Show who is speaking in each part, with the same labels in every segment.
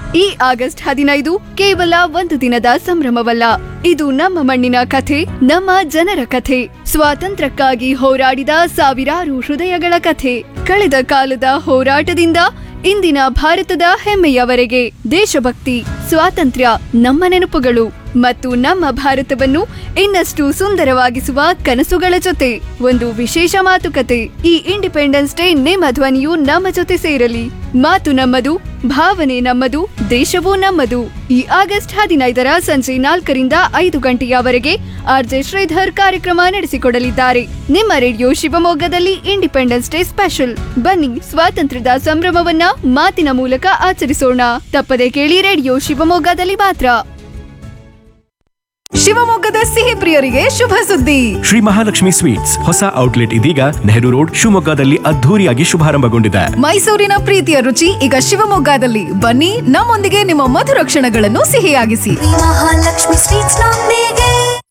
Speaker 1: ಈ ಆಗಸ್ಟ್ ಹದಿನೈದು ಕೇವಲ ಒಂದು ದಿನದ ಸಂಭ್ರಮವಲ್ಲ ಇದು ನಮ್ಮ ಮಣ್ಣಿನ ಕಥೆ ನಮ್ಮ ಜನರ ಕಥೆ ಸ್ವಾತಂತ್ರ್ಯಕ್ಕಾಗಿ ಹೋರಾಡಿದ ಸಾವಿರಾರು ಹೃದಯಗಳ ಕಥೆ ಕಳೆದ ಕಾಲದ ಹೋರಾಟದಿಂದ ಇಂದಿನ ಭಾರತದ ಹೆಮ್ಮೆಯವರೆಗೆ ದೇಶಭಕ್ತಿ ಸ್ವಾತಂತ್ರ್ಯ ನಮ್ಮ ನೆನಪುಗಳು ಮತ್ತು ನಮ್ಮ ಭಾರತವನ್ನು ಇನ್ನಷ್ಟು ಸುಂದರವಾಗಿಸುವ ಕನಸುಗಳ ಜೊತೆ ಒಂದು ವಿಶೇಷ ಮಾತುಕತೆ ಈ ಇಂಡಿಪೆಂಡೆನ್ಸ್ ಡೇ ನಿಮ್ಮ ಧ್ವನಿಯು ನಮ್ಮ ಜೊತೆ ಸೇರಲಿ ಮಾತು ನಮ್ಮದು ಭಾವನೆ ನಮ್ಮದು ದೇಶವೂ ನಮ್ಮದು ಈ ಆಗಸ್ಟ್ ಹದಿನೈದರ ಸಂಜೆ ನಾಲ್ಕರಿಂದ ಐದು ಗಂಟೆಯವರೆಗೆ ಆರ್ಜೆ ಶ್ರೀಧರ್ ಕಾರ್ಯಕ್ರಮ ನಡೆಸಿಕೊಡಲಿದ್ದಾರೆ ನಿಮ್ಮ ರೇಡಿಯೋ ಶಿವಮೊಗ್ಗದಲ್ಲಿ ಇಂಡಿಪೆಂಡೆನ್ಸ್ ಡೇ ಸ್ಪೆಷಲ್ ಬನ್ನಿ ಸ್ವಾತಂತ್ರ್ಯದ ಸಂಭ್ರಮವನ್ನ ಮಾತಿನ ಮೂಲಕ ಆಚರಿಸೋಣ ತಪ್ಪದೆ ಕೇಳಿ ರೇಡಿಯೋ ಶಿವಮೊಗ್ಗದಲ್ಲಿ ಮಾತ್ರ
Speaker 2: ಶಿವಮೊಗ್ಗದ ಸಿಹಿ ಪ್ರಿಯರಿಗೆ ಶುಭ ಸುದ್ದಿ
Speaker 3: ಶ್ರೀ ಮಹಾಲಕ್ಷ್ಮಿ ಸ್ವೀಟ್ಸ್ ಹೊಸ ಔಟ್ಲೆಟ್ ಇದೀಗ ನೆಹರು ರೋಡ್ ಶಿವಮೊಗ್ಗದಲ್ಲಿ ಅದ್ಧೂರಿಯಾಗಿ ಶುಭಾರಂಭಗೊಂಡಿದೆ
Speaker 2: ಮೈಸೂರಿನ ಪ್ರೀತಿಯ ರುಚಿ ಈಗ ಶಿವಮೊಗ್ಗದಲ್ಲಿ ಬನ್ನಿ ನಮ್ಮೊಂದಿಗೆ ನಿಮ್ಮ ಮಧುರ ಕ್ಷಣಗಳನ್ನು ಸಿಹಿಯಾಗಿಸಿ
Speaker 4: ಮಹಾಲಕ್ಷ್ಮಿ ಸ್ವೀಟ್ಸ್ ನೊಂದಿಗೆ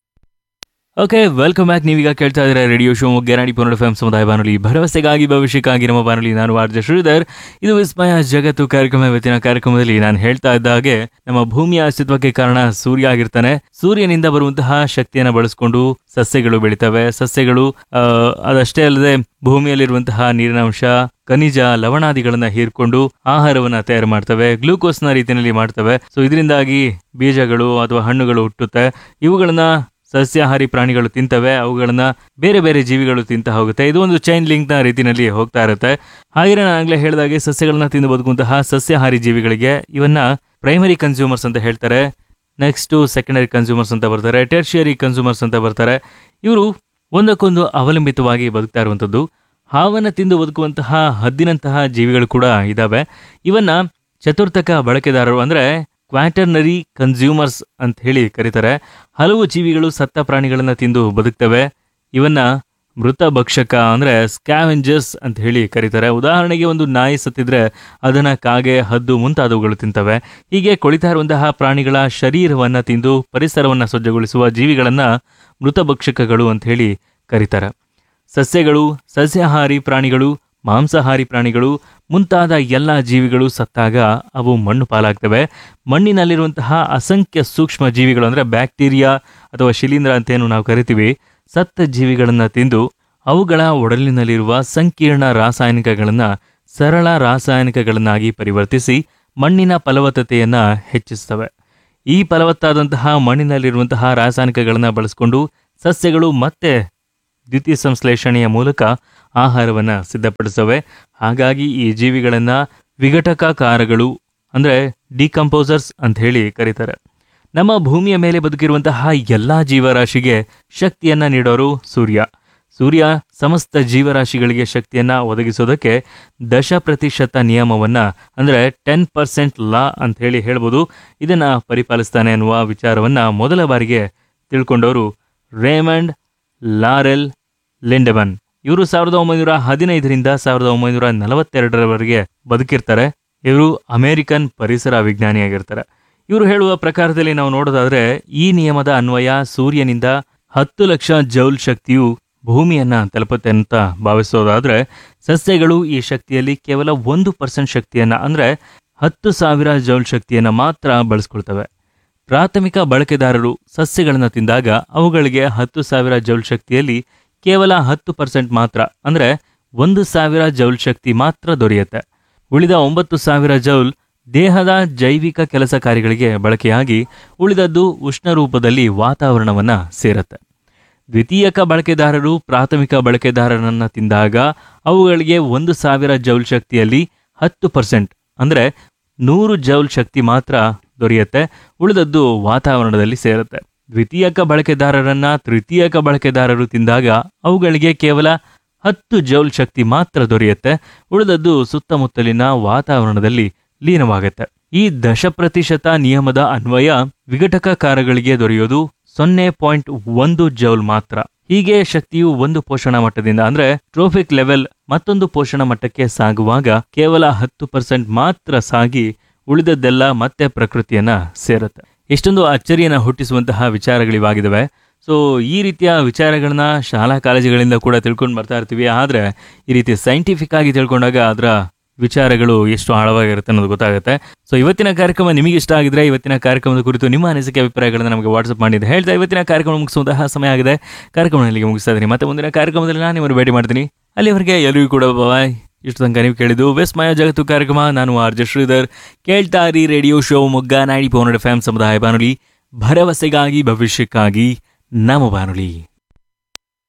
Speaker 5: ಓಕೆ ವೆಲ್ಕಮ್ ಬ್ಯಾಕ್ ನೀವೀಗ ಕೇಳ್ತಾ ಇದ್ರೆ ರೇಡಿಯೋ ಶಿವಮೊಗ್ಗ ರಾಣಿ ಪುನರ್ ಎಫ್ ಸಮುದಾಯ ಬಾನುಲಿ ಭರವಸೆಗಾಗಿ ಭವಿಷ್ಯಕ್ಕಾಗಿ ನಮ್ಮ ಬಾನುಲಿ ನಾನು ಆರ್ಜ ಶ್ರೀಧರ್ ಇದು ವಿಸ್ಮಯ ಜಗತ್ತು ಕಾರ್ಯಕ್ರಮ ಇವತ್ತಿನ ಕಾರ್ಯಕ್ರಮದಲ್ಲಿ ನಾನು ಹೇಳ್ತಾ ಇದ್ದ ಹಾಗೆ ನಮ್ಮ ಭೂಮಿಯ ಅಸ್ತಿತ್ವಕ್ಕೆ ಕಾರಣ ಸೂರ್ಯ ಆಗಿರ್ತಾನೆ ಸೂರ್ಯನಿಂದ ಬರುವಂತಹ ಶಕ್ತಿಯನ್ನು ಬಳಸಿಕೊಂಡು ಸಸ್ಯಗಳು ಬೆಳಿತವೆ ಸಸ್ಯಗಳು ಆ, ಅದಷ್ಟೇ ಅಲ್ಲದೆ ಭೂಮಿಯಲ್ಲಿರುವಂತಹ ನೀರಿನ ಅಂಶ ಖನಿಜ ಲವಣಾದಿಗಳನ್ನ ಹೀರ್ಕೊಂಡು ಆಹಾರವನ್ನ ತಯಾರು ಮಾಡ್ತವೆ ಗ್ಲೂಕೋಸ್ನ ರೀತಿಯಲ್ಲಿ ಮಾಡ್ತವೆ ಸೊ ಇದರಿಂದಾಗಿ ಬೀಜಗಳು ಅಥವಾ ಹಣ್ಣುಗಳು ಹುಟ್ಟುತ್ತೆ ಇವುಗಳನ್ನ ಸಸ್ಯಾಹಾರಿ ಪ್ರಾಣಿಗಳು ತಿಂತವೆ ಅವುಗಳನ್ನ ಬೇರೆ ಬೇರೆ ಜೀವಿಗಳು ತಿಂತ ಹೋಗುತ್ತೆ ಇದು ಒಂದು ಚೈನ್ ಲಿಂಕ್ ನ ರೀತಿಯಲ್ಲಿ ಹೋಗ್ತಾ ಇರುತ್ತೆ ಹಾಗೆ ನಾನು ಆಗ್ಲೇ ಹೇಳಿದಾಗೆ ಸಸ್ಯಗಳನ್ನ ತಿಂದು ಬದುಕುವಂತಹ ಸಸ್ಯಾಹಾರಿ ಜೀವಿಗಳಿಗೆ ಇವನ್ನ ಪ್ರೈಮರಿ ಕನ್ಸ್ಯೂಮರ್ಸ್ ಅಂತ ಹೇಳ್ತಾರೆ ನೆಕ್ಸ್ಟ್ ಸೆಕೆಂಡರಿ ಕನ್ಸ್ಯೂಮರ್ಸ್ ಅಂತ ಬರ್ತಾರೆ ಟೆರ್ಷಿಯರಿ ಕನ್ಸ್ಯೂಮರ್ಸ್ ಅಂತ ಬರ್ತಾರೆ ಇವರು ಒಂದಕ್ಕೊಂದು ಅವಲಂಬಿತವಾಗಿ ಬದುಕ್ತಾ ಇರುವಂಥದ್ದು ಹಾವನ್ನು ತಿಂದು ಬದುಕುವಂತಹ ಹದ್ದಿನಂತಹ ಜೀವಿಗಳು ಕೂಡ ಇದಾವೆ ಇವನ್ನ ಚತುರ್ಥಕ ಬಳಕೆದಾರರು ಅಂದ್ರೆ ಕ್ವಾಟರ್ನರಿ ಕನ್ಸ್ಯೂಮರ್ಸ್ ಅಂತ ಹೇಳಿ ಕರೀತಾರೆ ಹಲವು ಜೀವಿಗಳು ಸತ್ತ ಪ್ರಾಣಿಗಳನ್ನ ತಿಂದು ಬದುಕ್ತವೆ ಇವನ್ನ ಮೃತ ಭಕ್ಷಕ ಅಂದ್ರೆ ಸ್ಕ್ಯಾವೆಂಜರ್ಸ್ ಅಂತ ಹೇಳಿ ಕರೀತಾರೆ ಉದಾಹರಣೆಗೆ ಒಂದು ನಾಯಿ ಸತ್ತಿದ್ರೆ ಅದನ್ನ ಕಾಗೆ ಹದ್ದು ಮುಂತಾದವುಗಳು ತಿಂತವೆ ಹೀಗೆ ಕೊಳಿತಾ ಇರುವಂತಹ ಪ್ರಾಣಿಗಳ ಶರೀರವನ್ನ ತಿಂದು ಪರಿಸರವನ್ನ ಸ್ವಚ್ಛಗೊಳಿಸುವ ಜೀವಿಗಳನ್ನ ಮೃತ ಭಕ್ಷಕಗಳು ಅಂತ ಹೇಳಿ ಕರೀತಾರೆ ಸಸ್ಯಗಳು ಸಸ್ಯಾಹಾರಿ ಪ್ರಾಣಿಗಳು ಮಾಂಸಾಹಾರಿ ಪ್ರಾಣಿಗಳು ಮುಂತಾದ ಎಲ್ಲ ಜೀವಿಗಳು ಸತ್ತಾಗ ಅವು ಮಣ್ಣು ಪಾಲಾಗ್ತವೆ ಮಣ್ಣಿನಲ್ಲಿರುವಂತಹ ಅಸಂಖ್ಯ ಸೂಕ್ಷ್ಮ ಜೀವಿಗಳು ಅಂದರೆ ಬ್ಯಾಕ್ಟೀರಿಯಾ ಅಥವಾ ಶಿಲೀಂಧ್ರ ಅಂತೇನು ನಾವು ಕರಿತೀವಿ ಸತ್ತ ಜೀವಿಗಳನ್ನು ತಿಂದು ಅವುಗಳ ಒಡಲಿನಲ್ಲಿರುವ ಸಂಕೀರ್ಣ ರಾಸಾಯನಿಕಗಳನ್ನು ಸರಳ ರಾಸಾಯನಿಕಗಳನ್ನಾಗಿ ಪರಿವರ್ತಿಸಿ ಮಣ್ಣಿನ ಫಲವತ್ತತೆಯನ್ನು ಹೆಚ್ಚಿಸ್ತವೆ ಈ ಫಲವತ್ತಾದಂತಹ ಮಣ್ಣಿನಲ್ಲಿರುವಂತಹ ರಾಸಾಯನಿಕಗಳನ್ನು ಬಳಸಿಕೊಂಡು ಸಸ್ಯಗಳು ಮತ್ತೆ ದ್ವಿತೀಯ ಸಂಶ್ಲೇಷಣೆಯ ಮೂಲಕ ಆಹಾರವನ್ನು ಸಿದ್ಧಪಡಿಸ್ತವೆ ಹಾಗಾಗಿ ಈ ಜೀವಿಗಳನ್ನು ವಿಘಟಕಕಾರಗಳು ಅಂದರೆ ಡಿಕಂಪೋಸರ್ಸ್ ಅಂತ ಹೇಳಿ ಕರೀತಾರೆ ನಮ್ಮ ಭೂಮಿಯ ಮೇಲೆ ಬದುಕಿರುವಂತಹ ಎಲ್ಲ ಜೀವರಾಶಿಗೆ ಶಕ್ತಿಯನ್ನು ನೀಡೋರು ಸೂರ್ಯ ಸೂರ್ಯ ಸಮಸ್ತ ಜೀವರಾಶಿಗಳಿಗೆ ಶಕ್ತಿಯನ್ನು ಒದಗಿಸೋದಕ್ಕೆ ದಶ ಪ್ರತಿಶತ ನಿಯಮವನ್ನು ಅಂದರೆ ಟೆನ್ ಪರ್ಸೆಂಟ್ ಲಾ ಅಂತ ಹೇಳಿ ಹೇಳ್ಬೋದು ಇದನ್ನು ಪರಿಪಾಲಿಸ್ತಾನೆ ಅನ್ನುವ ವಿಚಾರವನ್ನು ಮೊದಲ ಬಾರಿಗೆ ತಿಳ್ಕೊಂಡವರು ರೇಮಂಡ್ ಲಾರೆಲ್ ಲಿಂಡೆಮನ್ ಇವರು ಸಾವಿರದ ಒಂಬೈನೂರ ಹದಿನೈದರಿಂದ ಸಾವಿರದ ಒಂಬೈನೂರ ನಲವತ್ತೆರಡರವರೆಗೆ ಬದುಕಿರ್ತಾರೆ ಇವರು ಅಮೆರಿಕನ್ ಪರಿಸರ ವಿಜ್ಞಾನಿಯಾಗಿರ್ತಾರೆ ಇವರು ಹೇಳುವ ಪ್ರಕಾರದಲ್ಲಿ ನಾವು ನೋಡೋದಾದ್ರೆ ಈ ನಿಯಮದ ಅನ್ವಯ ಸೂರ್ಯನಿಂದ ಹತ್ತು ಲಕ್ಷ ಜೌಲ್ ಶಕ್ತಿಯು ಭೂಮಿಯನ್ನ ತಲುಪುತ್ತೆ ಅಂತ ಭಾವಿಸೋದಾದ್ರೆ ಸಸ್ಯಗಳು ಈ ಶಕ್ತಿಯಲ್ಲಿ ಕೇವಲ ಒಂದು ಪರ್ಸೆಂಟ್ ಶಕ್ತಿಯನ್ನ ಅಂದ್ರೆ ಹತ್ತು ಸಾವಿರ ಜೌಲ್ ಶಕ್ತಿಯನ್ನ ಮಾತ್ರ ಬಳಸ್ಕೊಳ್ತವೆ ಪ್ರಾಥಮಿಕ ಬಳಕೆದಾರರು ಸಸ್ಯಗಳನ್ನು ತಿಂದಾಗ ಅವುಗಳಿಗೆ ಹತ್ತು ಸಾವಿರ ಜೌಲ್ ಶಕ್ತಿಯಲ್ಲಿ ಕೇವಲ ಹತ್ತು ಪರ್ಸೆಂಟ್ ಮಾತ್ರ ಅಂದರೆ ಒಂದು ಸಾವಿರ ಜೌಲ್ ಶಕ್ತಿ ಮಾತ್ರ ದೊರೆಯುತ್ತೆ ಉಳಿದ ಒಂಬತ್ತು ಸಾವಿರ ಜೌಲ್ ದೇಹದ ಜೈವಿಕ ಕೆಲಸ ಕಾರ್ಯಗಳಿಗೆ ಬಳಕೆಯಾಗಿ ಉಳಿದದ್ದು ಉಷ್ಣ ರೂಪದಲ್ಲಿ ವಾತಾವರಣವನ್ನು ಸೇರುತ್ತೆ ದ್ವಿತೀಯಕ ಬಳಕೆದಾರರು ಪ್ರಾಥಮಿಕ ಬಳಕೆದಾರರನ್ನ ತಿಂದಾಗ ಅವುಗಳಿಗೆ ಒಂದು ಸಾವಿರ ಜೌಲ್ ಶಕ್ತಿಯಲ್ಲಿ ಹತ್ತು ಪರ್ಸೆಂಟ್ ಅಂದರೆ ನೂರು ಜೌಲ್ ಶಕ್ತಿ ಮಾತ್ರ ದೊರೆಯುತ್ತೆ ಉಳಿದದ್ದು ವಾತಾವರಣದಲ್ಲಿ ಸೇರುತ್ತೆ ದ್ವಿತೀಯಕ ಬಳಕೆದಾರರನ್ನ ತೃತೀಯಕ ಬಳಕೆದಾರರು ತಿಂದಾಗ ಅವುಗಳಿಗೆ ಕೇವಲ ಹತ್ತು ಜೌಲ್ ಶಕ್ತಿ ಮಾತ್ರ ದೊರೆಯುತ್ತೆ ಉಳಿದದ್ದು ಸುತ್ತಮುತ್ತಲಿನ ವಾತಾವರಣದಲ್ಲಿ ಲೀನವಾಗುತ್ತೆ ಈ ದಶ ಪ್ರತಿಶತ ನಿಯಮದ ಅನ್ವಯ ವಿಘಟಕಕಾರಗಳಿಗೆ ದೊರೆಯೋದು ಸೊನ್ನೆ ಪಾಯಿಂಟ್ ಒಂದು ಜೌಲ್ ಮಾತ್ರ ಹೀಗೆ ಶಕ್ತಿಯು ಒಂದು ಪೋಷಣ ಮಟ್ಟದಿಂದ ಅಂದ್ರೆ ಟ್ರೋಫಿಕ್ ಲೆವೆಲ್ ಮತ್ತೊಂದು ಪೋಷಣ ಮಟ್ಟಕ್ಕೆ ಸಾಗುವಾಗ ಕೇವಲ ಹತ್ತು ಪರ್ಸೆಂಟ್ ಮಾತ್ರ ಸಾಗಿ ಉಳಿದದ್ದೆಲ್ಲ ಮತ್ತೆ ಪ್ರಕೃತಿಯನ್ನ ಸೇರುತ್ತೆ ಎಷ್ಟೊಂದು ಅಚ್ಚರಿಯನ್ನ ಹುಟ್ಟಿಸುವಂತಹ ವಿಚಾರಗಳಿವಾಗಿದ್ದಾವೆ ಸೊ ಈ ರೀತಿಯ ವಿಚಾರಗಳನ್ನ ಶಾಲಾ ಕಾಲೇಜುಗಳಿಂದ ಕೂಡ ತಿಳ್ಕೊಂಡು ಬರ್ತಾ ಇರ್ತೀವಿ ಆದರೆ ಈ ರೀತಿ ಸೈಂಟಿಫಿಕ್ ಆಗಿ ತಿಳ್ಕೊಂಡಾಗ ಅದರ ವಿಚಾರಗಳು ಎಷ್ಟು ಆಳವಾಗಿರುತ್ತೆ ಅನ್ನೋದು ಗೊತ್ತಾಗುತ್ತೆ ಸೊ ಇವತ್ತಿನ ಕಾರ್ಯಕ್ರಮ ನಿಮಗೆ ಇಷ್ಟ ಆಗಿದ್ರೆ ಇವತ್ತಿನ ಕಾರ್ಯಕ್ರಮದ ಕುರಿತು ನಿಮ್ಮ ಅನಿಸಿಕೆ ಅಭಿಪ್ರಾಯಗಳನ್ನು ನಮಗೆ ವಾಟ್ಸಪ್ ಮಾಡಿದ್ದು ಹೇಳ್ತಾ ಇವತ್ತಿನ ಕಾರ್ಯಕ್ರಮ ಮುಗಿಸುವಂತಹ ಸಮಯ ಆಗಿದೆ ಕಾರ್ಯಕ್ರಮ ಇಲ್ಲಿಗೆ ಮುಗಿಸ್ತಾ ಇದ್ದೀನಿ ಮತ್ತೆ ಮುಂದಿನ ಕಾರ್ಯಕ್ರಮದಲ್ಲಿ ನಾನು ನಿಮ್ಮನ್ನು ಭೇಟಿ ಮಾಡ್ತೀನಿ ಅಲ್ಲಿವರೆಗೆ ಎಲ್ಲರಿಗೂ ಕೂಡ ಬಾಯ್ ಇಷ್ಟು ತನಕ ನೀವು ಕೇಳಿದ್ದು ವಿಸ್ಮಯ ಜಗತ್ತು ಕಾರ್ಯಕ್ರಮ ನಾನು ಆರ್ ಜೆ ಶ್ರೀಧರ್ ಕೇಳ್ತಾ ಇರಿ ರೇಡಿಯೋ ಶೋ ಮೊಗ್ಗ ನಾಡಿ ಪೌನಡ್ ಎಫ್ ಎಂ ಸಮುದಾಯ ಬಾನುಲಿ ಭರವಸೆಗಾಗಿ ಭವಿಷ್ಯಕ್ಕಾಗಿ ನಮ್ಮ ಬಾನುಲಿ